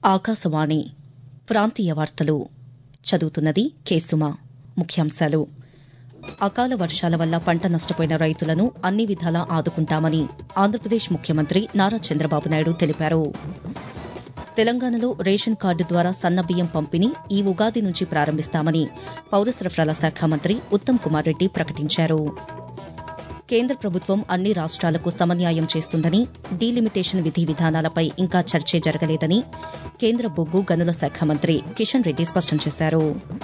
ఆకాశవాణి ప్రాంతీయ వార్తలు చదువుతున్నది కేసుమ ముఖ్యాంశాలు అకాల వర్షాల వల్ల పంట నష్టపోయిన రైతులను అన్ని విధాలా ఆదుకుంటామని ఆంధ్రప్రదేశ్ ముఖ్యమంత్రి నారా చంద్రబాబు నాయుడు తెలిపారు తెలంగాణలో రేషన్ కార్డు ద్వారా సన్నబియ్యం పంపిణీ ఈ ఉగాది నుంచి ప్రారంభిస్తామని పౌర సరఫరాల శాఖ మంత్రి ఉత్తమ్ కుమార్ రెడ్డి ప్రకటించారు కేంద్ర ప్రభుత్వం అన్ని రాష్ట్రాలకు సమన్యాయం చేస్తుందని డీలిమిటేషన్ విధి విధానాలపై ఇంకా చర్చే జరగలేదని కేంద్ర బొగ్గు గనుల శాఖ మంత్రి కిషన్ రెడ్డి స్పష్టం చేశారు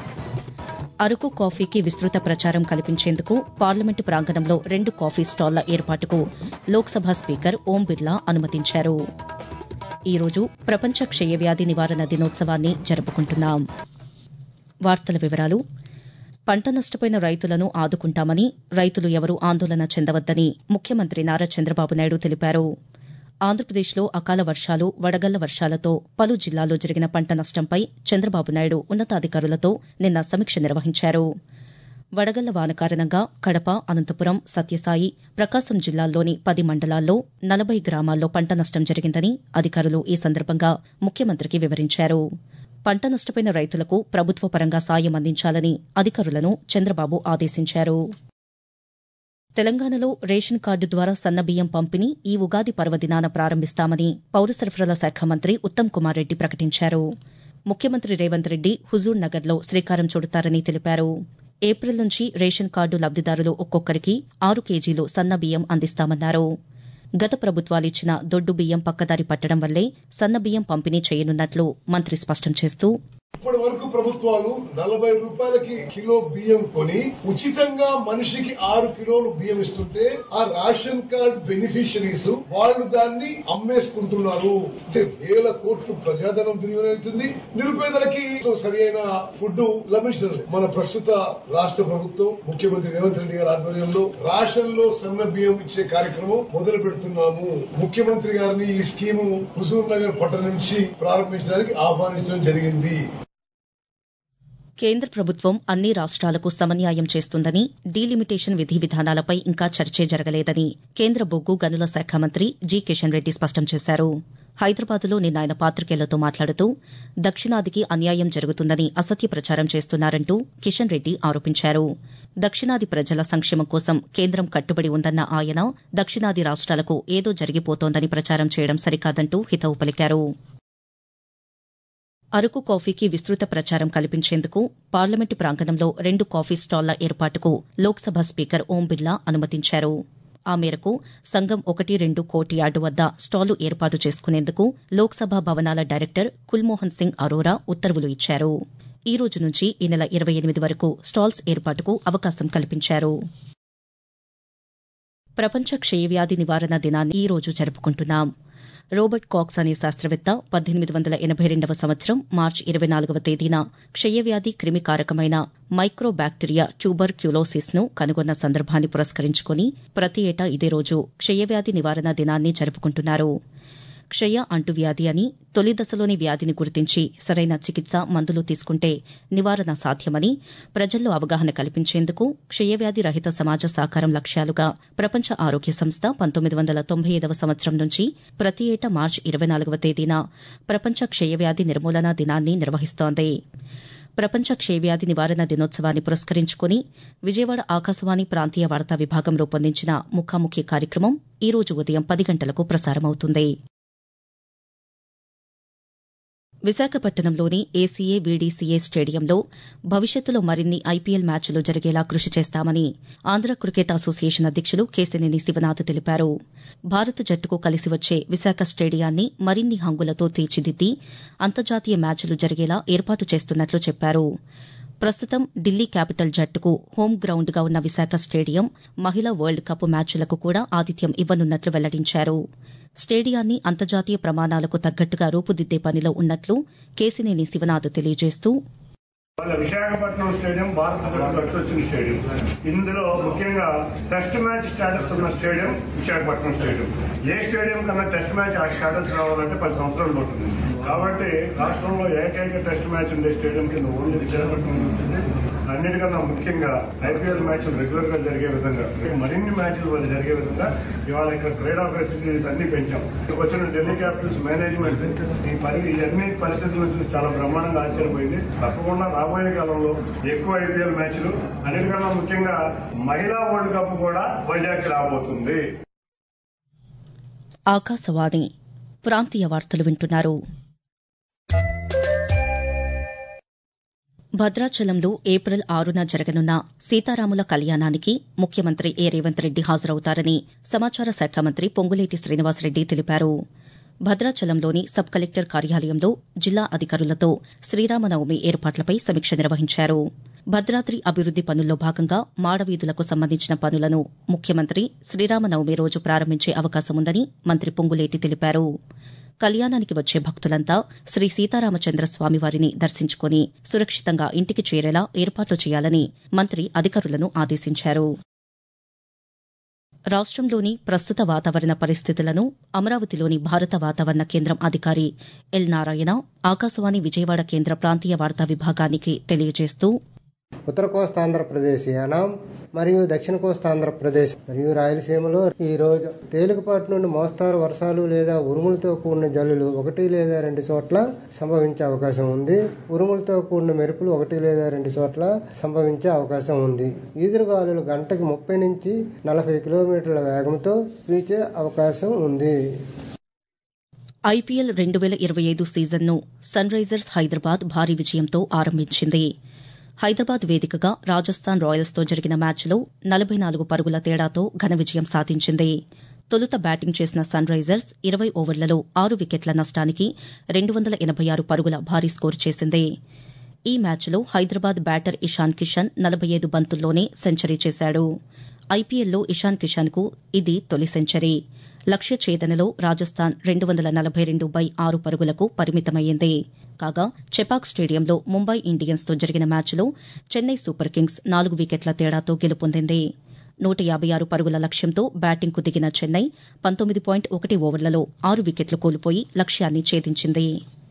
అరకు కాఫీకి విస్తృత ప్రచారం కల్పించేందుకు పార్లమెంటు ప్రాంగణంలో రెండు కాఫీ స్టాళ్ల ఏర్పాటుకు లోక్సభ స్పీకర్ ఓం బిర్లా అనుమతించారు ఈ రోజు ప్రపంచ క్షయవ్యాధి నివారణ దినోత్సవాన్ని జరుపుకుంటున్నాం వార్తల వివరాలు పంట నష్టపోయిన రైతులను ఆదుకుంటామని రైతులు ఎవరూ ఆందోళన చెందవద్దని ముఖ్యమంత్రి నారా చంద్రబాబు నాయుడు తెలిపారు ఆంధ్రప్రదేశ్లో అకాల వర్షాలు వడగళ్ల వర్షాలతో పలు జిల్లాల్లో జరిగిన పంట నష్టంపై చంద్రబాబు నాయుడు ఉన్నతాధికారులతో నిన్న సమీక్ష నిర్వహించారు వడగళ్ల వాన కారణంగా కడప అనంతపురం సత్యసాయి ప్రకాశం జిల్లాల్లోని పది మండలాల్లో నలభై గ్రామాల్లో పంట నష్టం జరిగిందని అధికారులు ఈ సందర్భంగా ముఖ్యమంత్రికి వివరించారు పంట నష్టపోయిన రైతులకు ప్రభుత్వ పరంగా సాయం అందించాలని అధికారులను చంద్రబాబు ఆదేశించారు తెలంగాణలో రేషన్ కార్డు ద్వారా సన్నబియ్యం పంపిణీ ఈ ఉగాది పర్వదినాన ప్రారంభిస్తామని పౌర సరఫరాల శాఖ మంత్రి ఉత్తమ్ కుమార్ రెడ్డి ప్రకటించారు ముఖ్యమంత్రి రేవంత్ రెడ్డి హుజూర్ నగర్లో శ్రీకారం చుడతారని తెలిపారు ఏప్రిల్ నుంచి రేషన్ కార్డు లబ్దిదారులు ఒక్కొక్కరికి ఆరు కేజీలు సన్నబియ్యం అందిస్తామన్నారు గత ప్రభుత్వాలిచ్చిన దొడ్డు బియ్యం పక్కదారి పట్టడం వల్లే సన్నబియ్యం పంపిణీ చేయనున్నట్లు మంత్రి స్పష్టం చేస్తూ ఇప్పటి వరకు ప్రభుత్వాలు నలభై రూపాయలకి కిలో బియ్యం కొని ఉచితంగా మనిషికి ఆరు కిలోలు బియ్యం ఇస్తుంటే ఆ రేషన్ కార్డ్ బెనిఫిషరీస్ వాళ్ళు దాన్ని అమ్మేసుకుంటున్నారు అంటే వేల కోట్లు ప్రజాధనం వినియోగవుతుంది నిరుపేదలకి సరి అయిన ఫుడ్ లభించడం లేదు మన ప్రస్తుత రాష్ట్ర ప్రభుత్వం ముఖ్యమంత్రి రేవంత్ రెడ్డి గారి ఆధ్వర్యంలో రేషన్ లో సన్న బియ్యం ఇచ్చే కార్యక్రమం మొదలు పెడుతున్నాము ముఖ్యమంత్రి గారిని ఈ స్కీము హుజూర్ నగర్ పట్టణం నుంచి ప్రారంభించడానికి ఆహ్వానించడం జరిగింది కేంద్ర ప్రభుత్వం అన్ని రాష్ట్రాలకు సమన్యాయం చేస్తుందని డీలిమిటేషన్ విధి విధానాలపై ఇంకా చర్చే జరగలేదని కేంద్ర బొగ్గు గనుల శాఖ మంత్రి జి కిషన్ రెడ్డి స్పష్టం చేశారు హైదరాబాద్లో నిన్న ఆయన పాతికేయులతో మాట్లాడుతూ దక్షిణాదికి అన్యాయం జరుగుతుందని అసత్య ప్రచారం చేస్తున్నారంటూ కిషన్ రెడ్డి ఆరోపించారు దక్షిణాది ప్రజల సంక్షేమం కోసం కేంద్రం కట్టుబడి ఉందన్న ఆయన దక్షిణాది రాష్ట్రాలకు ఏదో జరిగిపోతోందని ప్రచారం చేయడం సరికాదంటూ హితవు పలికారు అరకు కాఫీకి విస్తృత ప్రచారం కల్పించేందుకు పార్లమెంటు ప్రాంగణంలో రెండు కాఫీ స్టాళ్ల ఏర్పాటుకు లోక్సభ స్పీకర్ ఓం బిర్లా అనుమతించారు ఆ మేరకు సంఘం ఒకటి రెండు కోటి యార్డు వద్ద స్టాలు ఏర్పాటు చేసుకునేందుకు లోక్సభ భవనాల డైరెక్టర్ కుల్మోహన్ సింగ్ అరోరా ఉత్తర్వులు ఇచ్చారు ఈ రోజు నుంచి ఈ నెల ఇరవై ఎనిమిది వరకు స్టాల్స్ ఏర్పాటుకు అవకాశం కల్పించారు ప్రపంచ క్షయవ్యాధి నివారణ దినాన్ని ఈ రోజు జరుపుకుంటున్నాం రోబర్ట్ కాక్స్ అనే శాస్త్రవేత్త పద్దెనిమిది వందల ఎనబై రెండవ సంవత్సరం మార్చి ఇరవై నాలుగవ తేదీన క్షయవ్యాధి క్రిమికారకమైన మైక్రోబాక్టీరియా ట్యూబర్ క్యూలోసిస్ ను కనుగొన్న సందర్భాన్ని పురస్కరించుకుని ప్రతి ఏటా ఇదే రోజు క్షయవ్యాధి నివారణ దినాన్ని జరుపుకుంటున్నారు క్షయ అంటువ్యాధి అని తొలి దశలోని వ్యాధిని గుర్తించి సరైన చికిత్స మందులు తీసుకుంటే నివారణ సాధ్యమని ప్రజల్లో అవగాహన కల్పించేందుకు క్షయవ్యాధి రహిత సమాజ సాకారం లక్ష్యాలుగా ప్రపంచ ఆరోగ్య సంస్థ పంతొమ్మిది వందల తొంభై ఐదవ సంవత్సరం నుంచి ప్రతి ఏటా మార్చి ఇరవై నాలుగవ తేదీన ప్రపంచ క్షయవ్యాధి నిర్మూలనా దినాన్ని నిర్వహిస్తోంది ప్రపంచ క్షయవ్యాధి నివారణ దినోత్సవాన్ని పురస్కరించుకుని విజయవాడ ఆకాశవాణి ప్రాంతీయ వార్తా విభాగం రూపొందించిన ముఖాముఖి కార్యక్రమం ఈ రోజు ఉదయం పది గంటలకు ప్రసారమవుతుంది విశాఖపట్నంలోని ఏసీఏ వీడీసీఏ స్టేడియంలో భవిష్యత్తులో మరిన్ని ఐపీఎల్ మ్యాచ్లు జరిగేలా కృషి చేస్తామని ఆంధ్ర క్రికెట్ అసోసియేషన్ అధ్యకులు కేశినేని శివనాథ్ తెలిపారు భారత జట్టుకు కలిసి వచ్చే విశాఖ స్టేడియాన్ని మరిన్ని హంగులతో తీర్చిదిద్ది అంతర్జాతీయ మ్యాచ్లు జరిగేలా ఏర్పాటు చేస్తున్నట్లు చెప్పారు ప్రస్తుతం ఢిల్లీ క్యాపిటల్ జట్టుకు హోం గ్రౌండ్గా ఉన్న విశాఖ స్టేడియం మహిళా వరల్డ్ కప్ మ్యాచ్లకు కూడా ఆతిథ్యం ఇవ్వనున్నట్లు వెల్లడించారు స్టేడియాన్ని అంతర్జాతీయ ప్రమాణాలకు తగ్గట్టుగా రూపుదిద్దే పనిలో ఉన్నట్లు కేసినేని శివనాథ్ తెలియజేస్తూ వాళ్ళ విశాఖపట్నం స్టేడియం భారత జట్టు కలిసి వచ్చిన స్టేడియం ఇందులో ముఖ్యంగా టెస్ట్ మ్యాచ్ స్టేటస్ ఉన్న స్టేడియం విశాఖపట్నం స్టేడియం ఏ స్టేడియం కన్నా టెస్ట్ మ్యాచ్ ఆ స్టేటస్ రావాలంటే పది సంవత్సరాలు పడుతుంది కాబట్టి రాష్ట్రంలో ఏకైక టెస్ట్ మ్యాచ్ ఉండే స్టేడియం కింద ఓన్లీ విశాఖపట్నం ఉంటుంది అన్నిటికన్నా ముఖ్యంగా ఐపీఎల్ మ్యాచ్లు రెగ్యులర్ గా జరిగే విధంగా మరిన్ని మ్యాచ్లు వల్ల జరిగే విధంగా ఇవాళ ఇక్కడ క్రీడా ఫెసిలిటీస్ అన్ని పెంచాం ఇక్కడికి వచ్చిన ఢిల్లీ క్యాపిటల్స్ మేనేజ్మెంట్ ఈ పరి ఈ అన్ని పరిస్థితులను చూసి చాలా బ్రహ్మాండంగా ఆశ్చర్యపోయింది తప్పకుండా రాబోయే కాలంలో ఎక్కువ ఐపీఎల్ మ్యాచ్లు అన్నిటికన్నా ముఖ్యంగా మహిళా వరల్డ్ కప్ కూడా వైజాగ్ రాబోతుంది ఆకాశవాణి ప్రాంతీయ వార్తలు వింటున్నారు భద్రాచలంలో ఏప్రిల్ ఆరున జరగనున్న సీతారాముల కళ్యాణానికి ముఖ్యమంత్రి ఏ రేవంత్ రెడ్డి హాజరవుతారని సమాచార శాఖ మంత్రి పొంగులేటి శ్రీనివాసరెడ్డి తెలిపారు భద్రాచలంలోని సబ్ కలెక్టర్ కార్యాలయంలో జిల్లా అధికారులతో శ్రీరామనవమి ఏర్పాట్లపై సమీక్ష నిర్వహించారు భద్రాద్రి అభివృద్ది పనుల్లో భాగంగా మాడవీధులకు సంబంధించిన పనులను ముఖ్యమంత్రి శ్రీరామనవమి రోజు ప్రారంభించే అవకాశముందని మంత్రి పొంగులేటి తెలిపారు కళ్యాణానికి వచ్చే భక్తులంతా శ్రీ సీతారామచంద్ర స్వామివారిని దర్శించుకుని సురక్షితంగా ఇంటికి చేరేలా ఏర్పాట్లు చేయాలని మంత్రి అధికారులను ఆదేశించారు రాష్టంలోని ప్రస్తుత వాతావరణ పరిస్థితులను అమరావతిలోని భారత వాతావరణ కేంద్రం అధికారి ఎల్ నారాయణ ఆకాశవాణి విజయవాడ కేంద్ర ప్రాంతీయ వార్తా విభాగానికి తెలియజేస్తూ ఉత్తర కోస్తాంధ్రప్రదేశ్ యానాం మరియు దక్షిణ కోస్తాంధ్రప్రదేశ్ మరియు రాయలసీమలో ఈ రోజు తేలికపాటి నుండి మోస్తారు వర్షాలు లేదా ఉరుములతో కూడిన జల్లులు ఒకటి లేదా రెండు చోట్ల సంభవించే అవకాశం ఉంది ఉరుములతో కూడిన మెరుపులు ఒకటి లేదా రెండు చోట్ల సంభవించే అవకాశం ఉంది ఈదురుగాలులు గంటకి ముప్పై నుంచి నలభై కిలోమీటర్ల వేగంతో వీచే అవకాశం ఉంది ఐపీఎల్ రెండు వేల ఇరవై ఐదు సీజన్ను సన్ రైజర్స్ హైదరాబాద్ భారీ విజయంతో ఆరంభించింది హైదరాబాద్ వేదికగా రాజస్థాన్ రాయల్స్తో జరిగిన మ్యాచ్లో నలభై నాలుగు పరుగుల తేడాతో ఘన విజయం సాధించింది తొలుత బ్యాటింగ్ చేసిన సన్ రైజర్స్ ఇరవై ఓవర్లలో ఆరు వికెట్ల నష్టానికి రెండు వందల ఎనబై ఆరు పరుగుల భారీ స్కోరు చేసింది ఈ మ్యాచ్లో హైదరాబాద్ బ్యాటర్ ఇషాన్ కిషన్ నలభై ఐదు బంతుల్లోనే సెంచరీ చేశాడు ఐపీఎల్లో ఇషాన్ కిషన్కు ఇది తొలి సెంచరీ లక్ష్య ఛేదనలో రాజస్థాన్ రెండు వందల నలభై రెండు బై ఆరు పరుగులకు పరిమితమయ్యింది కాగా చెపాక్ స్టేడియంలో ముంబై ఇండియన్స్తో జరిగిన మ్యాచ్లో చెన్నై సూపర్ కింగ్స్ నాలుగు వికెట్ల తేడాతో గెలుపొందింది నూట యాబై ఆరు పరుగుల లక్ష్యంతో బ్యాటింగ్కు దిగిన చెన్నై పంతొమ్మిది పాయింట్ ఒకటి ఓవర్లలో ఆరు వికెట్లు కోల్పోయి లక్ష్యాన్ని ఛేదించింది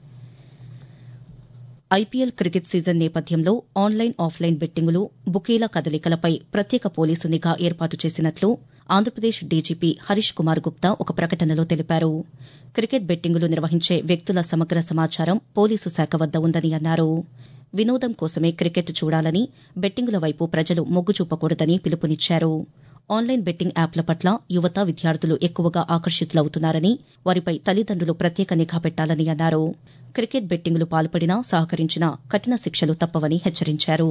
ఐపీఎల్ క్రికెట్ సీజన్ నేపథ్యంలో ఆన్లైన్ ఆఫ్లైన్ బెట్టింగులు బుకీల కదలికలపై ప్రత్యేక పోలీసు నిఘా ఏర్పాటు చేసినట్లు ఆంధ్రప్రదేశ్ డీజీపీ హరీష్ కుమార్ గుప్తా ఒక ప్రకటనలో తెలిపారు క్రికెట్ బెట్టింగులు నిర్వహించే వ్యక్తుల సమగ్ర సమాచారం పోలీసు శాఖ వద్ద ఉందని అన్నారు వినోదం కోసమే క్రికెట్ చూడాలని బెట్టింగుల వైపు ప్రజలు మొగ్గు చూపకూడదని పిలుపునిచ్చారు ఆన్లైన్ బెట్టింగ్ యాప్ల పట్ల యువత విద్యార్థులు ఎక్కువగా ఆకర్షితులవుతున్నారని వారిపై తల్లిదండ్రులు ప్రత్యేక నిఘా పెట్టాలని అన్నారు క్రికెట్ బెట్టింగులు పాల్పడినా సహకరించినా కఠిన శిక్షలు తప్పవని హెచ్చరించారు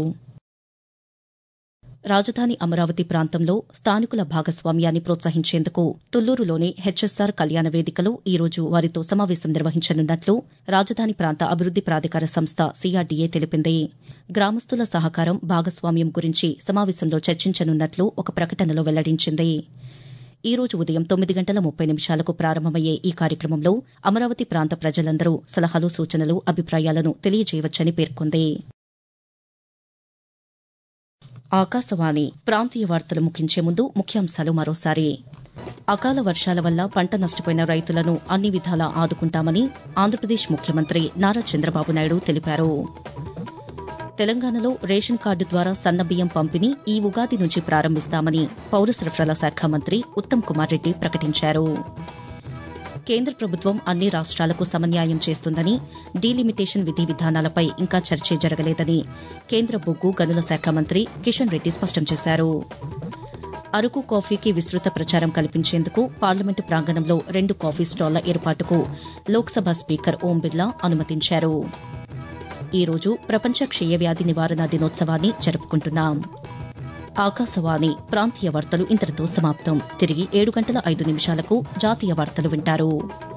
రాజధాని అమరావతి ప్రాంతంలో స్థానికుల భాగస్వామ్యాన్ని ప్రోత్సహించేందుకు తుళ్లూరులోని హెచ్ఎస్ఆర్ కళ్యాణ వేదికలో ఈ రోజు వారితో సమావేశం నిర్వహించనున్నట్లు రాజధాని ప్రాంత అభివృద్ది ప్రాధికార సంస్థ సీఆర్డీఏ తెలిపింది గ్రామస్తుల సహకారం భాగస్వామ్యం గురించి సమావేశంలో చర్చించనున్నట్లు ఒక ప్రకటనలో వెల్లడించింది ఈ రోజు ఉదయం తొమ్మిది గంటల ముప్పై నిమిషాలకు ప్రారంభమయ్యే ఈ కార్యక్రమంలో అమరావతి ప్రాంత ప్రజలందరూ సలహాలు సూచనలు అభిప్రాయాలను తెలియజేయవచ్చని పేర్కొంది ఆకాశవాణి ప్రాంతీయ వార్తలు ముగించే ముందు ముఖ్యాంశాలు మరోసారి అకాల వర్షాల వల్ల పంట నష్టపోయిన రైతులను అన్ని విధాలా ఆదుకుంటామని ఆంధ్రప్రదేశ్ ముఖ్యమంత్రి నారా చంద్రబాబు నాయుడు తెలిపారు తెలంగాణలో రేషన్ కార్డు ద్వారా సన్నబియ్యం పంపిణీ ఈ ఉగాది నుంచి ప్రారంభిస్తామని పౌర సరఫరాల శాఖ మంత్రి ఉత్తమ్ కుమార్ రెడ్డి ప్రకటించారు కేంద్ర ప్రభుత్వం అన్ని రాష్ట్రాలకు సమన్యాయం చేస్తుందని డీలిమిటేషన్ విధి విధానాలపై ఇంకా చర్చే జరగలేదని కేంద్ర బొగ్గు గనుల శాఖ మంత్రి కిషన్ రెడ్డి స్పష్టం చేశారు అరకు కాఫీకి విస్తృత ప్రచారం కల్పించేందుకు పార్లమెంటు ప్రాంగణంలో రెండు కాఫీ స్టాళ్ల ఏర్పాటుకు లోక్సభ స్పీకర్ ఓం బిర్లా అనుమతించారు ఈ రోజు ప్రపంచ క్షయవ్యాధి నివారణ దినోత్సవాన్ని జరుపుకుంటున్నాం ఆకాశవాణి ప్రాంతీయ వార్తలు ఇంతటితో సమాప్తం తిరిగి ఏడు గంటల ఐదు నిమిషాలకు జాతీయ వార్తలు వింటారు